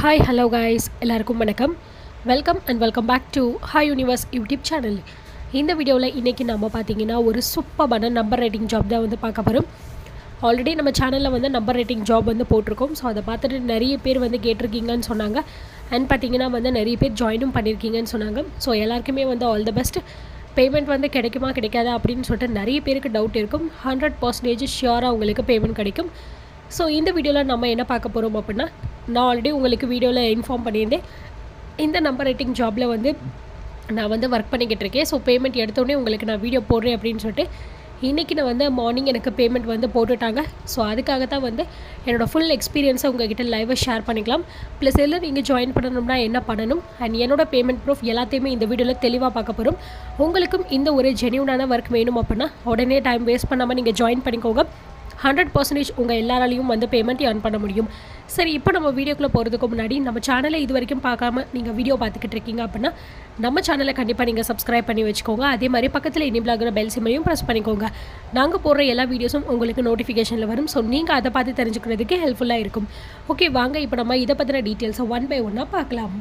hi hello guys எல்லாருக்கும் வணக்கம் welcome and welcome back to hi universe YouTube channel இந்த வீடியோவில் இன்றைக்கி நம்ம பார்த்தீங்கன்னா ஒரு சூப்பரான நம்பர் ரைட்டிங் ஜாப் தான் வந்து பார்க்க போகிறோம் ஆல்ரெடி நம்ம சேனலில் வந்து நம்பர் ரைட்டிங் ஜாப் வந்து போட்டிருக்கோம் ஸோ அதை பார்த்துட்டு நிறைய பேர் வந்து கேட்டிருக்கீங்கன்னு சொன்னாங்க அண்ட் பார்த்தீங்கன்னா வந்து நிறைய பேர் ஜாயினும் பண்ணியிருக்கீங்கன்னு சொன்னாங்க ஸோ எல்லாருக்குமே வந்து ஆல் த பெஸ்ட் பேமெண்ட் வந்து கிடைக்குமா கிடைக்காதா அப்படின்னு சொல்லிட்டு நிறைய பேருக்கு டவுட் இருக்கும் ஹண்ட்ரட் பர்சன்டேஜ் ஷியோராக உங்களுக்கு பேமெண்ட் கிடைக்கும் ஸோ இந்த வீடியோவில் நம்ம என்ன பார்க்க போகிறோம் அப்படின்னா நான் ஆல்ரெடி உங்களுக்கு வீடியோவில் இன்ஃபார்ம் பண்ணியிருந்தேன் இந்த நம்பர் ரைட்டிங் ஜாபில் வந்து நான் வந்து ஒர்க் பண்ணிக்கிட்டு இருக்கேன் ஸோ பேமெண்ட் எடுத்தோடனே உங்களுக்கு நான் வீடியோ போடுறேன் அப்படின்னு சொல்லிட்டு இன்றைக்கி நான் வந்து மார்னிங் எனக்கு பேமெண்ட் வந்து போட்டுட்டாங்க ஸோ அதுக்காக தான் வந்து என்னோடய ஃபுல் எக்ஸ்பீரியன்ஸை உங்ககிட்ட லைவாக ஷேர் பண்ணிக்கலாம் ப்ளஸ் எல்லாம் நீங்கள் ஜாயின் பண்ணணும்னா என்ன பண்ணணும் அண்ட் என்னோட பேமெண்ட் ப்ரூஃப் எல்லாத்தையுமே இந்த வீடியோவில் தெளிவாக பார்க்க போகிறோம் உங்களுக்கும் இந்த ஒரு ஜெனியூனான ஒர்க் வேணும் அப்படின்னா உடனே டைம் வேஸ்ட் பண்ணாமல் நீங்கள் ஜாயின் பண்ணிக்கோங்க ஹண்ட்ரட் பர்சன்டேஜ் உங்கள் எல்லாராலையும் வந்து பேமெண்ட் ஏர்ன் பண்ண முடியும் சரி இப்போ நம்ம வீடியோக்குள்ளே போகிறதுக்கு முன்னாடி நம்ம சேனலை இது வரைக்கும் பார்க்காம நீங்கள் வீடியோ பார்த்துக்கிட்டு இருக்கீங்க அப்படின்னா நம்ம சேனலை கண்டிப்பாக நீங்கள் சப்ஸ்கிரைப் பண்ணி வச்சுக்கோங்க அதே மாதிரி பக்கத்தில் இனிபிளாகிற பெல் சிம்மையும் ப்ரெஸ் பண்ணிக்கோங்க நாங்கள் போடுற எல்லா வீடியோஸும் உங்களுக்கு நோட்டிஃபிகேஷனில் வரும் ஸோ நீங்கள் அதை பார்த்து தெரிஞ்சுக்கிறதுக்கு ஹெல்ப்ஃபுல்லாக இருக்கும் ஓகே வாங்க இப்போ நம்ம இதை பற்றின டீட்டெயில்ஸை ஒன் பை ஒன்னாக பார்க்கலாம்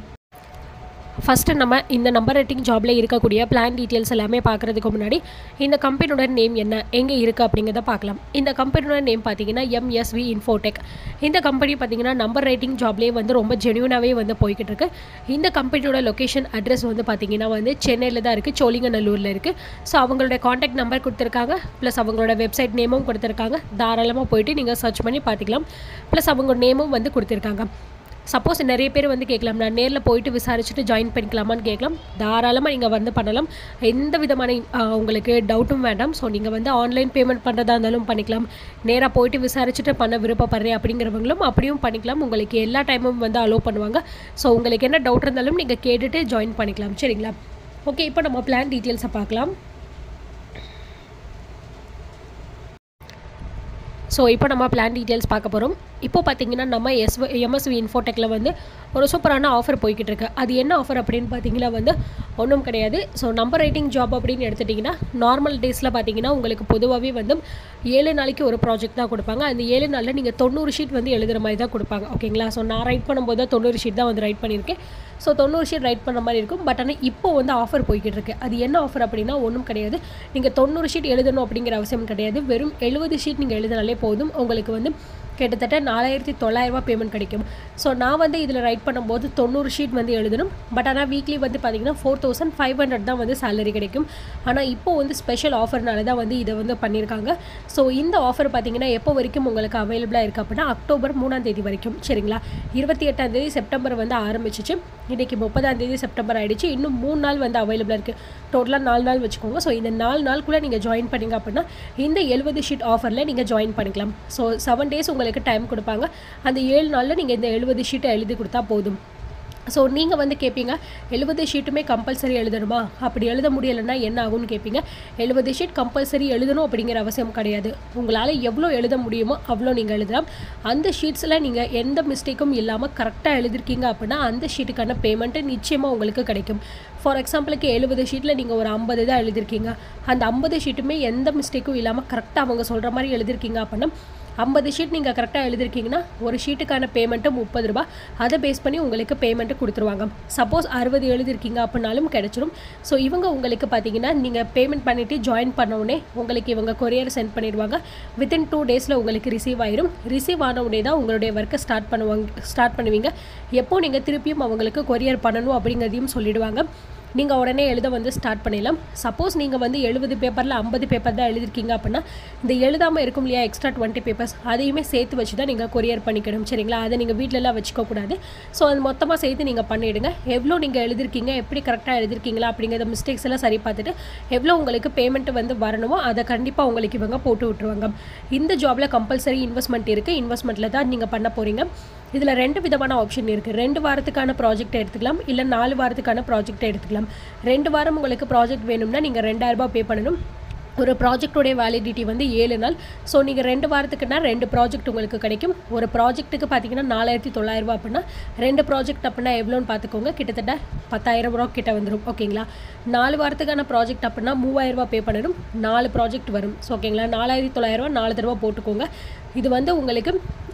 ஃபஸ்ட்டு நம்ம இந்த நம்பர் ரைட்டிங் ஜாபில் இருக்கக்கூடிய பிளான் டீட்டெயில்ஸ் எல்லாமே பார்க்குறதுக்கு முன்னாடி இந்த கம்பெனியோட நேம் என்ன எங்கே இருக்குது அப்படிங்கிறத பார்க்கலாம் இந்த கம்பெனியோட நேம் பார்த்தீங்கன்னா எம்எஸ்வி இன்ஃபோடெக் இந்த கம்பெனி பார்த்தீங்கன்னா நம்பர் ரைட்டிங் ஜாப்லேயே வந்து ரொம்ப ஜென்யூனாகவே வந்து போய்கிட்டு இருக்கு இந்த கம்பெனியோட லொக்கேஷன் அட்ரஸ் வந்து பார்த்தீங்கன்னா வந்து சென்னையில் தான் இருக்குது சோழிங்கநல்லூரில் இருக்குது ஸோ அவங்களோட காண்டாக்ட் நம்பர் கொடுத்துருக்காங்க ப்ளஸ் அவங்களோட வெப்சைட் நேமும் கொடுத்துருக்காங்க தாராளமாக போயிட்டு நீங்கள் சர்ச் பண்ணி பார்த்துக்கலாம் ப்ளஸ் அவங்க நேமும் வந்து கொடுத்துருக்காங்க சப்போஸ் நிறைய பேர் வந்து கேட்கலாம் நான் நேரில் போயிட்டு விசாரிச்சுட்டு ஜாயின் பண்ணிக்கலாமான்னு கேட்கலாம் தாராளமாக நீங்கள் வந்து பண்ணலாம் எந்த விதமான ஆஹ், உங்களுக்கு டவுட்டும் வேண்டாம் ஸோ நீங்கள் வந்து ஆன்லைன் பேமெண்ட் பண்ணுறதா இருந்தாலும் பண்ணிக்கலாம் நேராக போயிட்டு விசாரிச்சுட்டு பண்ண விருப்பப்படுறேன் அப்படிங்கிறவங்களும் அப்படியும் பண்ணிக்கலாம் உங்களுக்கு எல்லா டைமும் வந்து அலோவ் பண்ணுவாங்க ஸோ உங்களுக்கு என்ன டவுட் இருந்தாலும் நீங்கள் கேட்டுட்டு ஜாயின் பண்ணிக்கலாம் சரிங்களா ஓகே இப்போ நம்ம பிளான் டீட்டெயில்ஸை பார்க்கலாம் ஸோ இப்போ நம்ம பிளான் டீட்டெயில்ஸ் பார்க்க போகிறோம் இப்போ பார்த்தீங்கன்னா நம்ம எஸ் எம்எஸ்வி இன்ஃபோடெக்கில் வந்து ஒரு சூப்பரான ஆஃபர் போய்கிட்டு இருக்கு அது என்ன ஆஃபர் அப்படின்னு பார்த்தீங்கன்னா வந்து ஒன்றும் கிடையாது ஸோ நம்பர் ரைட்டிங் ஜாப் அப்படின்னு எடுத்துட்டிங்கன்னா நார்மல் டேஸில் பார்த்தீங்கன்னா உங்களுக்கு பொதுவாகவே வந்து ஏழு நாளைக்கு ஒரு ப்ராஜெக்ட் தான் கொடுப்பாங்க அந்த ஏழு நாளில் நீங்கள் தொண்ணூறு ஷீட் வந்து எழுதுகிற மாதிரி தான் கொடுப்பாங்க ஓகேங்களா ஸோ நான் ரைட் பண்ணும்போது தான் தொண்ணூறு ஷீட் தான் வந்து ரைட் பண்ணியிருக்கேன் ஸோ தொண்ணூறு ஷீட் ரைட் பண்ண மாதிரி இருக்கும் பட் ஆனால் இப்போ வந்து ஆஃபர் போய்கிட்டு இருக்கு அது என்ன ஆஃபர் அப்படின்னா ஒன்றும் கிடையாது நீங்கள் தொண்ணூறு ஷீட் எழுதணும் அப்படிங்கிற அவசியம் கிடையாது வெறும் எழுபது ஷீட் நீங்கள் எழுதினாலே போதும் உங்களுக்கு வந்து கிட்டத்தட்ட நாலாயிரத்தி தொள்ளாயிரரூபா பேமெண்ட் கிடைக்கும் ஸோ நான் வந்து இதில் ரைட் பண்ணும்போது தொண்ணூறு ஷீட் வந்து எழுதணும் பட் ஆனால் வீக்லி வந்து பார்த்தீங்கன்னா ஃபோர் தௌசண்ட் ஃபைவ் ஹண்ட்ரட் தான் வந்து சேலரி கிடைக்கும் ஆனால் இப்போ வந்து ஸ்பெஷல் ஆஃபர்னால தான் வந்து இதை வந்து பண்ணியிருக்காங்க ஸோ இந்த ஆஃபர் பார்த்தீங்கன்னா எப்போ வரைக்கும் உங்களுக்கு அவைலபிளாக இருக்குது அப்படின்னா அக்டோபர் மூணாம் தேதி வரைக்கும் சரிங்களா இருபத்தி எட்டாம் தேதி செப்டம்பர் வந்து ஆரம்பிச்சிச்சு இன்றைக்கி முப்பதாம் தேதி செப்டம்பர் ஆயிடுச்சு இன்னும் மூணு நாள் வந்து அவைலபிளாக இருக்குது டோட்டலாக நாலு நாள் வச்சுக்கோங்க ஸோ இந்த நாலு நாளுக்குள்ளே நீங்கள் ஜாயின் பண்ணீங்க அப்படின்னா இந்த எழுபது ஷீட் ஆஃபரில் நீங்கள் ஜாயின் பண்ணிக்கலாம் ஸோ செவன் டேஸ் உங்களுக்கு டைம் கொடுப்பாங்க அந்த ஏழு நாளில் நீங்கள் இந்த எழுபது ஷீட்டை எழுதி கொடுத்தா போதும் ஸோ நீங்கள் வந்து கேட்பீங்க எழுபது ஷீட்டுமே கம்பல்சரி எழுதணுமா அப்படி எழுத முடியலைன்னா என்ன ஆகும்னு கேட்பீங்க எழுபது ஷீட் கம்பல்சரி எழுதணும் அப்படிங்கிற அவசியம் கிடையாது உங்களால் எவ்வளோ எழுத முடியுமோ அவ்வளோ நீங்கள் எழுதலாம் அந்த ஷீட்ஸில் நீங்கள் எந்த மிஸ்டேக்கும் இல்லாமல் கரெக்டாக எழுதிருக்கீங்க அப்படின்னா அந்த ஷீட்டுக்கான பேமெண்ட்டு நிச்சயமாக உங்களுக்கு கிடைக்கும் ஃபார் எக்ஸாம்பிளுக்கு எழுபது ஷீட்டில் நீங்கள் ஒரு ஐம்பது தான் எழுதிருக்கீங்க அந்த ஐம்பது ஷீட்டுமே எந்த மிஸ்டேக்கும் இல்லாமல் கரெக்டாக அவங்க சொல்கிற மாதிரி எழுதிருக்கீங்க அப்படின்னா ஐம்பது ஷீட் நீங்கள் கரெக்டாக எழுதிருக்கீங்கன்னா ஒரு ஷீட்டுக்கான பேமெண்ட்டு முப்பது ரூபா அதை பேஸ் பண்ணி உங்களுக்கு பேமெண்ட்டு கொடுத்துருவாங்க சப்போஸ் அறுபது எழுதிருக்கீங்க அப்படின்னாலும் கிடைச்சிரும் ஸோ இவங்க உங்களுக்கு பார்த்தீங்கன்னா நீங்கள் பேமெண்ட் பண்ணிவிட்டு ஜாயின் பண்ண உடனே உங்களுக்கு இவங்க கொரியர் சென்ட் பண்ணிடுவாங்க வித்தின் டூ டேஸில் உங்களுக்கு ரிசீவ் ஆயிரும் ரிசீவ் ஆன உடனே தான் உங்களுடைய ஒர்க்கை ஸ்டார்ட் பண்ணுவாங்க ஸ்டார்ட் பண்ணுவீங்க எப்போ நீங்கள் திருப்பியும் அவங்களுக்கு கொரியர் பண்ணணும் அப்படிங்கிறதையும் சொல்லிடுவாங்க நீங்கள் உடனே எழுத வந்து ஸ்டார்ட் பண்ணிடலாம் சப்போஸ் நீங்கள் வந்து எழுபது பேப்பரில் ஐம்பது பேப்பர் தான் எழுதிருக்கீங்க அப்படின்னா இந்த எழுதாமல் இருக்கும் இல்லையா எக்ஸ்ட்ரா டுவெண்ட்டி பேப்பர்ஸ் அதையுமே சேர்த்து வச்சு தான் நீங்கள் கொரியர் பண்ணிக்கணும் சரிங்களா அதை நீங்கள் வீட்டிலலாம் வச்சுக்கக்கூடாது ஸோ அது மொத்தமாக சேர்த்து நீங்கள் பண்ணிவிடுங்க எவ்வளோ நீங்கள் எழுதிருக்கீங்க எப்படி கரெக்டாக எழுதிருக்கீங்களா அப்படிங்கிற மிஸ்டேக்ஸ் எல்லாம் சரி பார்த்துட்டு எவ்வளோ உங்களுக்கு பேமெண்ட் வந்து வரணுமோ அதை கண்டிப்பாக உங்களுக்கு இவங்க போட்டு விட்ருவாங்க இந்த ஜாபில் கம்பல்சரி இன்வெஸ்ட்மெண்ட் இருக்குது இன்வெஸ்ட்மெண்ட்டில் தான் நீங்கள் பண்ண போகிறீங்க இதில் ரெண்டு விதமான ஆப்ஷன் இருக்குது ரெண்டு வாரத்துக்கான ப்ராஜெக்ட் எடுத்துக்கலாம் இல்லை நாலு வாரத்துக்கான ப்ராஜெக்ட் எடுத்துக்கலாம் ரெண்டு வாரம் உங்களுக்கு ப்ராஜெக்ட் வேணும்னா நீங்கள் ரெண்டாயிரரூபா பே பண்ணணும் ஒரு ப்ராஜெக்டோடைய வேலிடிட்டி வந்து ஏழு நாள் ஸோ நீங்கள் ரெண்டு வாரத்துக்குன்னா ரெண்டு ப்ராஜெக்ட் உங்களுக்கு கிடைக்கும் ஒரு ப்ராஜெக்ட்டுக்கு பார்த்தீங்கன்னா நாலாயிரத்தி தொள்ளாயிரரூபா அப்படின்னா ரெண்டு ப்ராஜெக்ட் அப்படின்னா எவ்வளோன்னு பார்த்துக்கோங்க கிட்டத்தட்ட பத்தாயிரம் ரூபா கிட்ட வந்துடும் ஓகேங்களா நாலு வாரத்துக்கான ப்ராஜெக்ட் அப்படின்னா மூவாயிரரூபா பே பண்ணணும் நாலு ப்ராஜெக்ட் வரும் ஸோ ஓகேங்களா நாலாயிரத்தி தொள்ளாயிரரூபா நாலு தடவை போட்டுக்கோங்க இது வந்து உங்களுக்கு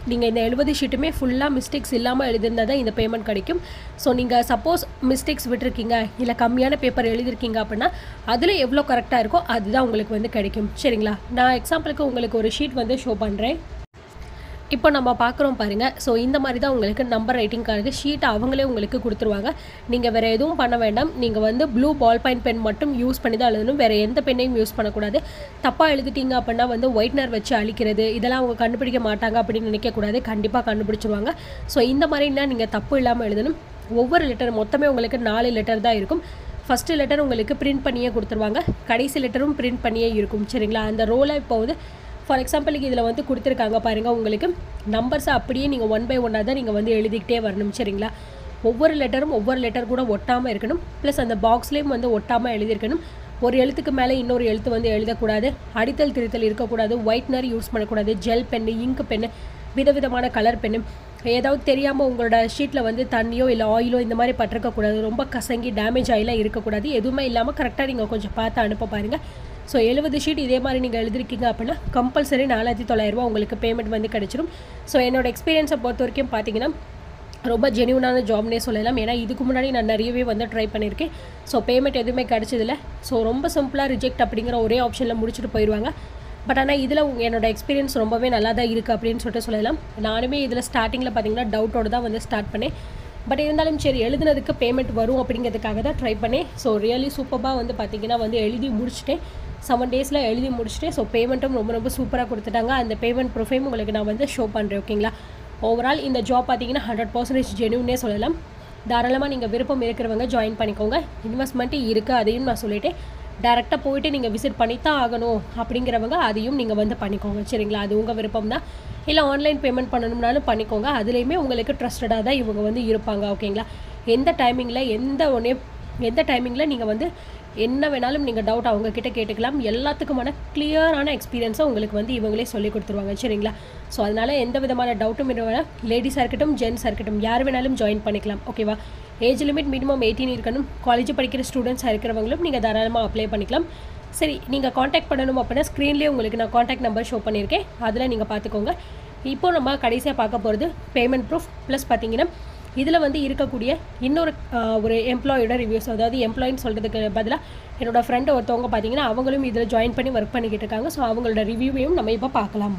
நீங்கள் இந்த எழுபது ஷீட்டுமே ஃபுல்லாக மிஸ்டேக்ஸ் இல்லாமல் எழுதிருந்தால் தான் இந்த பேமெண்ட் கிடைக்கும் ஸோ நீங்கள் சப்போஸ் மிஸ்டேக்ஸ் விட்டுருக்கீங்க இல்லை கம்மியான பேப்பர் எழுதிருக்கீங்க அப்படின்னா அதில் எவ்வளோ கரெக்டாக இருக்கோ அதுதான் உங்களுக்கு வந்து கிடைக்கும் சரிங்களா நான் எக்ஸாம்பிளுக்கு உங்களுக்கு ஒரு ஷீட் வந்து ஷோ பண்ணுறேன் இப்போ நம்ம பார்க்குறோம் பாருங்கள் ஸோ இந்த மாதிரி தான் உங்களுக்கு நம்பர் ரைட்டிங் கார்டு ஷீட் அவங்களே உங்களுக்கு கொடுத்துருவாங்க நீங்கள் வேறு எதுவும் பண்ண வேண்டாம் நீங்கள் வந்து ப்ளூ பால் பாயிண்ட் பென் மட்டும் யூஸ் பண்ணி தான் எழுதணும் வேறு எந்த பெண்ணையும் யூஸ் பண்ணக்கூடாது தப்பாக எழுதிட்டீங்க அப்படின்னா வந்து ஒயிட்னர் வச்சு அழிக்கிறது இதெல்லாம் அவங்க கண்டுபிடிக்க மாட்டாங்க அப்படின்னு நினைக்கக்கூடாது கண்டிப்பாக கண்டுபிடிச்சிருவாங்க ஸோ இந்த மாதிரினா நீங்கள் தப்பு இல்லாமல் எழுதணும் ஒவ்வொரு லெட்டர் மொத்தமே உங்களுக்கு நாலு லெட்டர் தான் இருக்கும் ஃபஸ்ட்டு லெட்டர் உங்களுக்கு பிரிண்ட் பண்ணியே கொடுத்துருவாங்க கடைசி லெட்டரும் பிரிண்ட் பண்ணியே இருக்கும் சரிங்களா அந்த ரோலை இப்போ வந்து ஃபார் எக்ஸாம்பிளுக்கு இதில் வந்து கொடுத்துருக்காங்க பாருங்கள் உங்களுக்கு நம்பர்ஸை அப்படியே நீங்கள் ஒன் பை ஒன்னாக தான் நீங்கள் வந்து எழுதிக்கிட்டே வரணும் சரிங்களா ஒவ்வொரு லெட்டரும் ஒவ்வொரு லெட்டர் கூட ஒட்டாமல் இருக்கணும் ப்ளஸ் அந்த பாக்ஸ்லேயும் வந்து ஒட்டாமல் எழுதியிருக்கணும் ஒரு எழுத்துக்கு மேலே இன்னொரு எழுத்து வந்து எழுதக்கூடாது அடித்தல் திருத்தல் இருக்கக்கூடாது ஒயிட்னர் யூஸ் பண்ணக்கூடாது ஜெல் பென்னு இங்கு பென்னு விதவிதமான கலர் பென்னு ஏதாவது தெரியாமல் உங்களோட ஷீட்டில் வந்து தண்ணியோ இல்லை ஆயிலோ இந்த மாதிரி பட்டிருக்கக்கூடாது ரொம்ப கசங்கி டேமேஜ் ஆகிலாம் இருக்கக்கூடாது எதுவுமே இல்லாமல் கரெக்டாக நீங்கள் கொஞ்சம் பார்த்து அனுப்ப பாருங்கள் ஸோ எழுபது ஷீட் இதே மாதிரி நீங்கள் எழுதிருக்கீங்க அப்படின்னா கம்பல்சரி நாலாயிரத்தி தொள்ளாயிரரூபா உங்களுக்கு பேமெண்ட் வந்து கிடச்சிரும் ஸோ என்னோட எக்ஸ்பீரியன்ஸை பொறுத்த வரைக்கும் பார்த்தீங்கன்னா ரொம்ப ஜெனியூனான ஜாப்னே சொல்லலாம் ஏன்னா இதுக்கு முன்னாடி நான் நிறையவே வந்து ட்ரை பண்ணியிருக்கேன் ஸோ பேமெண்ட் எதுவுமே கிடச்சதில்ல ஸோ ரொம்ப சிம்பிளாக ரிஜெக்ட் அப்படிங்கிற ஒரே ஆப்ஷனில் முடிச்சுட்டு போயிடுவாங்க பட் ஆனால் இதில் என்னோட எக்ஸ்பீரியன்ஸ் ரொம்பவே நல்லா தான் இருக்குது அப்படின்னு சொல்லிட்டு சொல்லலாம் நானுமே இதில் ஸ்டார்டிங்கில் பார்த்தீங்கன்னா டவுட்டோடு தான் வந்து ஸ்டார்ட் பண்ணேன் பட் இருந்தாலும் சரி எழுதுனதுக்கு பேமெண்ட் வரும் அப்படிங்கிறதுக்காக தான் ட்ரை பண்ணேன் ஸோ ரியலி சூப்பராக வந்து பார்த்திங்கன்னா வந்து எழுதி முடிச்சுட்டேன் செவன் டேஸில் எழுதி முடிச்சுட்டு ஸோ பேமெண்ட்டும் ரொம்ப ரொம்ப சூப்பராக கொடுத்துட்டாங்க அந்த பேமெண்ட் ப்ரொஃபைம் உங்களுக்கு நான் வந்து ஷோ பண்ணுறேன் ஓகேங்களா ஓவரால் இந்த ஜாப் பார்த்தீங்கன்னா ஹண்ட்ரட் பர்சன்டேஜ் ஜென்யூன்னே சொல்லலாம் தாராளமாக நீங்கள் விருப்பம் இருக்கிறவங்க ஜாயின் பண்ணிக்கோங்க இன்வெஸ்ட்மெண்ட்டு இருக்குது அதையும் நான் சொல்லிட்டேன் டேரெக்டாக போயிட்டு நீங்கள் விசிட் பண்ணித்தான் ஆகணும் அப்படிங்கிறவங்க அதையும் நீங்கள் வந்து பண்ணிக்கோங்க சரிங்களா அது உங்கள் விருப்பம் தான் இல்லை ஆன்லைன் பேமெண்ட் பண்ணணும்னாலும் பண்ணிக்கோங்க அதுலேயுமே உங்களுக்கு ட்ரஸ்டடாக தான் இவங்க வந்து இருப்பாங்க ஓகேங்களா எந்த டைமிங்கில் எந்த ஒன்றே எந்த டைமிங்கில் நீங்கள் வந்து என்ன வேணாலும் நீங்கள் டவுட் அவங்க கிட்ட கேட்டுக்கலாம் எல்லாத்துக்குமான கிளியரான எக்ஸ்பீரியன்ஸை உங்களுக்கு வந்து இவங்களே சொல்லி கொடுத்துருவாங்க சரிங்களா ஸோ அதனால் எந்த விதமான டவுட்டும் இல்லை லேடிஸாக இருக்கட்டும் ஜென்ஸாக இருக்கட்டும் யார் வேணாலும் ஜாயின் பண்ணிக்கலாம் ஓகேவா ஏஜ் லிமிட் மினிமம் எயிட்டீன் இருக்கணும் காலேஜ் படிக்கிற ஸ்டூடெண்ட்ஸாக இருக்கிறவங்களும் நீங்கள் தாராளமாக அப்ளை பண்ணிக்கலாம் சரி நீங்கள் காண்டாக்ட் பண்ணணும் அப்படின்னா ஸ்க்ரீன்லேயே உங்களுக்கு நான் காண்டாக்ட் நம்பர் ஷோ பண்ணியிருக்கேன் அதில் நீங்கள் பார்த்துக்கோங்க இப்போ நம்ம கடைசியாக பார்க்க போகிறது பேமெண்ட் ப்ரூஃப் ப்ளஸ் பார்த்தீங்கன்னா இதில் வந்து இருக்கக்கூடிய இன்னொரு ஒரு எம்ப்ளாயோட ரிவ்யூஸ் அதாவது எம்ப்ளாயின்னு சொல்கிறதுக்கு பதிலாக என்னோடய ஃப்ரெண்டு ஒருத்தவங்க பார்த்தீங்கன்னா அவங்களும் இதில் ஜாயின் பண்ணி ஒர்க் பண்ணிக்கிட்டு இருக்காங்க ஸோ அவங்களோட ரிவ்யூவையும் நம்ம இப்போ பார்க்கலாம்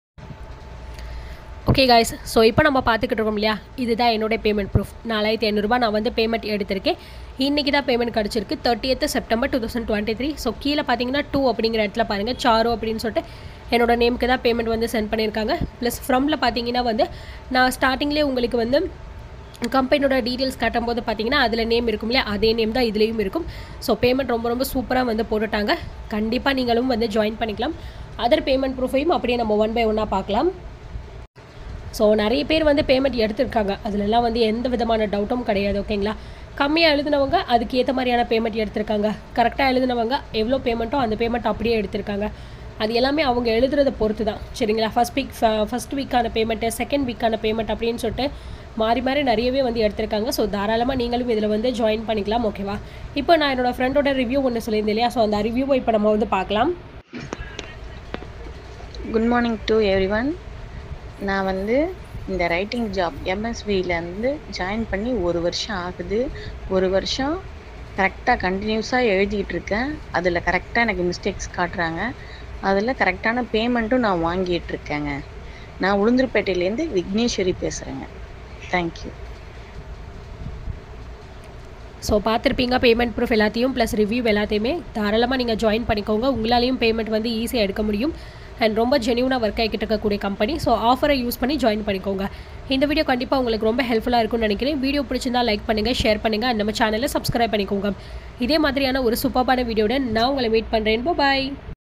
ஓகே காய்ஸ் ஸோ இப்போ நம்ம பார்த்துக்கிட்டு இருக்கோம் இல்லையா இதுதான் என்னோட பேமெண்ட் ப்ரூஃப் நாலாயிரத்தி ஐநூறுரூபா நான் வந்து பேமெண்ட் எடுத்திருக்கேன் இன்றைக்கி தான் பேமெண்ட் கிடச்சிருக்கு தேர்ட்டியத்து September two thousand twenty three so கீழே பார்த்தீங்கன்னா டூ அப்படிங்கிற இடத்துல பாருங்கள் சாரு அப்படின்னு சொல்லிட்டு என்னோட நேமுக்கு தான் பேமெண்ட் வந்து சென்ட் பண்ணியிருக்காங்க ப்ளஸ் ஃப்ரம்ல பார்த்தீங்கன்னா வந்து நான் ஸ்டார்டிங்லேயே உங்களுக்கு வந்து கம்பெனியோட டீட்டெயில்ஸ் காட்டும்போது பார்த்தீங்கன்னா அதில் நேம் இருக்கும் இல்லையா அதே நேம் தான் இதுலேயும் இருக்கும் ஸோ பேமெண்ட் ரொம்ப ரொம்ப சூப்பராக வந்து போட்டுட்டாங்க கண்டிப்பாக நீங்களும் வந்து ஜாயின் பண்ணிக்கலாம் அதர் பேமெண்ட் ப்ரூஃபையும் அப்படியே நம்ம ஒன் பை ஒன்னாக பார்க்கலாம் ஸோ நிறைய பேர் வந்து பேமெண்ட் எடுத்திருக்காங்க அதுலலாம் வந்து எந்த விதமான டவுட்டும் கிடையாது ஓகேங்களா கம்மியாக எழுதினவங்க அதுக்கு ஏற்ற மாதிரியான பேமெண்ட் எடுத்திருக்காங்க கரெக்டாக எழுதினவங்க எவ்வளோ பேமெண்ட்டோ அந்த பேமெண்ட் அப்படியே எடுத்திருக்காங்க அது எல்லாமே அவங்க எழுதுறதை பொறுத்து தான் சரிங்களா ஃபஸ்ட் வீக் ஃபஸ்ட் வீக்கான பேமெண்ட்டு செகண்ட் வீக்கான பேமெண்ட் அப்படின்னு சொல்லிட்டு மாறி மாறி நிறையவே வந்து எடுத்திருக்காங்க ஸோ தாராளமாக நீங்களும் இதில் வந்து ஜாயின் பண்ணிக்கலாம் ஓகேவா இப்போ நான் என்னோடய ஃப்ரெண்டோட ரிவ்யூ ஒன்று சொல்லியிருந்தேன் இல்லையா ஸோ அந்த ரிவ்யூவை இப்போ நம்ம வந்து பார்க்கலாம் good morning to everyone நான் வந்து இந்த ரைட்டிங் ஜாப் எம்எஸ்வியிலேருந்து ஜாயின் பண்ணி ஒரு வருஷம் ஆகுது ஒரு வருஷம் கரெக்டாக கண்டினியூஸாக எழுதிட்டு இருக்கேன் அதில் கரெக்டாக எனக்கு மிஸ்டேக்ஸ் காட்டுறாங்க அதில் கரெக்டான பேமெண்ட்டும் நான் வாங்கிட்டு இருக்கேங்க நான் உளுந்தூர்பேட்டையிலேருந்து விக்னேஸ்வரி பேசுகிறேங்க தேங்க்யூ ஸோ பார்த்துருப்பீங்க பேமெண்ட் ப்ரூஃப் எல்லாத்தையும் ப்ளஸ் ரிவ்யூ எல்லாத்தையுமே தாராளமாக நீங்கள் ஜாயின் பண்ணிக்கோங்க உங்களாலையும் பேமெண்ட் வந்து ஈஸியாக எடுக்க முடியும் அண்ட் ரொம்ப ஜெனியூனாக ஒர்க் ஆகிட்டு இருக்கக்கூடிய கம்பெனி ஸோ ஆஃபரை யூஸ் பண்ணி ஜாயின் பண்ணிக்கோங்க இந்த வீடியோ கண்டிப்பாக உங்களுக்கு ரொம்ப ஹெல்ப்ஃபுல்லாக இருக்கும்னு நினைக்கிறேன் வீடியோ பிடிச்சிருந்தா லைக் பண்ணுங்கள் ஷேர் பண்ணுங்கள் and நம்ம சேனலை சப்ஸ்கிரைப் பண்ணிக்கோங்க இதே மாதிரியான ஒரு சூப்பரான வீடியோட நான் உங்களை மீட் பண்ணுறேன் பாய்